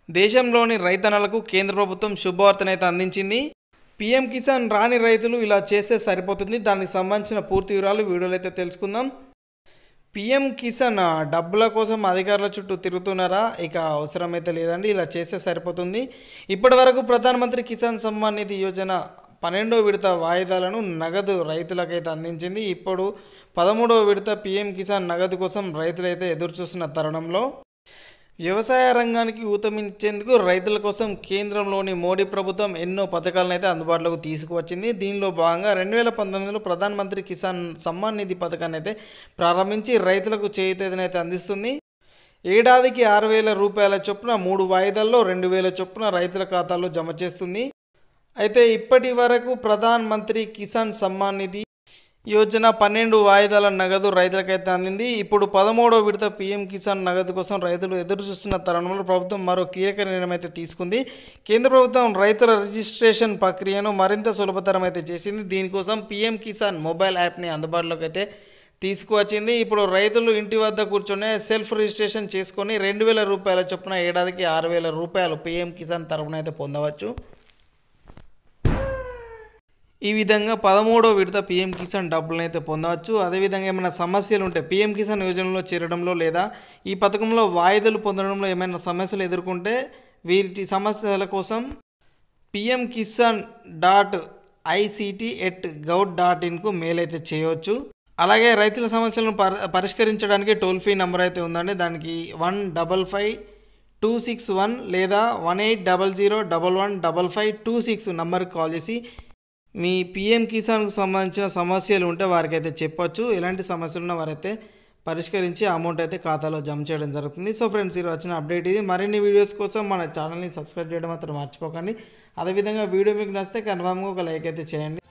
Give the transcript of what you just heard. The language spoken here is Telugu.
దేశంలోని రైతన్నలకు కేంద్ర ప్రభుత్వం శుభవార్తనైతే అందించింది పీఎం కిసాన్ రాని రైతులు ఇలా చేస్తే సరిపోతుంది దానికి సంబంధించిన పూర్తి వివరాలు వీడియోలో అయితే తెలుసుకుందాం పీఎం కిసాన్ ఆ, డబ్బుల కోసం అధికారుల చుట్టూ తిరుగుతున్నారా ఇక అవసరమైతే లేదండి ఇలా చేస్తే సరిపోతుంది ఇప్పటి వరకు ప్రధానమంత్రి కిసాన్ సమ్మాన్ నిధి యోజన పన్నెండో విడత వాయిదాలను నగదు రైతులకైతే అందించింది ఇప్పుడు పదమూడవ విడత పీఎం కిసాన్ నగదు కోసం రైతులైతే ఎదురు చూస్తున్న తరుణంలో వ్యవసాయ రంగానికి ఊతమిచ్చేందుకు రైతుల కోసం కేంద్రంలోని మోడీ ప్రభుత్వం ఎన్నో పథకాలను అయితే అందుబాటులోకి తీసుకువచ్చింది దీనిలో భాగంగా రెండు వేల పంతొమ్మిదిలో ప్రధానమంత్రి కిసాన్ సమ్మాన్ నిధి పథకాన్ని అయితే ప్రారంభించి రైతులకు చేయుతేదనైతే అందిస్తుంది ఏడాదికి ఆరు వేల రూపాయల చొప్పున మూడు వాయిదాల్లో రెండు వేల చొప్పున రైతుల ఖాతాల్లో జమ చేస్తుంది అయితే ఇప్పటి వరకు ప్రధాన్ మంత్రి కిసాన్ సమ్మాన్ నిధి యోజన పన్నెండు వాయిదాల నగదు రైతులకైతే అందింది ఇప్పుడు పదమూడో విడత పీఎం కిసాన్ నగదు కోసం రైతులు ఎదురు చూస్తున్న తరుణంలో ప్రభుత్వం మరో కీలక నిర్ణయం అయితే తీసుకుంది కేంద్ర ప్రభుత్వం రైతుల రిజిస్ట్రేషన్ ప్రక్రియను మరింత సులభతరం అయితే చేసింది దీనికోసం పీఎం కిసాన్ మొబైల్ యాప్ని అందుబాటులోకి అయితే తీసుకువచ్చింది ఇప్పుడు రైతులు ఇంటి వద్ద కూర్చొని సెల్ఫ్ రిజిస్ట్రేషన్ చేసుకొని రెండు వేల రూపాయల చొప్పున ఏడాదికి ఆరు వేల రూపాయలు పీఎం కిసాన్ తరపున అయితే పొందవచ్చు ఈ విధంగా పదమూడో విడత పీఎం కిసాన్ డబ్బులను అయితే పొందవచ్చు అదేవిధంగా ఏమైనా సమస్యలు ఉంటే పీఎం కిసాన్ యోజనలో చేరడంలో లేదా ఈ పథకంలో వాయిదాలు పొందడంలో ఏమైనా సమస్యలు ఎదుర్కొంటే వీటి సమస్యల కోసం PM Kisan dot ICT at gov dot ఇన్కు మెయిల్ అయితే చేయవచ్చు అలాగే రైతుల సమస్యలను పరి పరిష్కరించడానికి టోల్ ఫ్రీ నెంబర్ అయితే ఉందండి దానికి one double five two six one లేదా one eight double zero double one double five two six నెంబర్కి కాల్ చేసి మీ పిఎం కిసాన్కు సంబంధించిన సమస్యలు ఉంటే వారికి అయితే చెప్పొచ్చు ఎలాంటి సమస్యలు ఉన్నా వారైతే పరిష్కరించి అమౌంట్ అయితే ఖాతాలో జమ చేయడం జరుగుతుంది సో ఫ్రెండ్స్ ఈరోజు వచ్చిన అప్డేట్ ఇది మరిన్ని వీడియోస్ కోసం మన ఛానల్ని సబ్స్క్రైబ్ చేయడం మాత్రం మర్చిపోకండి అదేవిధంగా వీడియో మీకు నచ్చితే కన్ఫామ్గా ఒక లైక్ అయితే చేయండి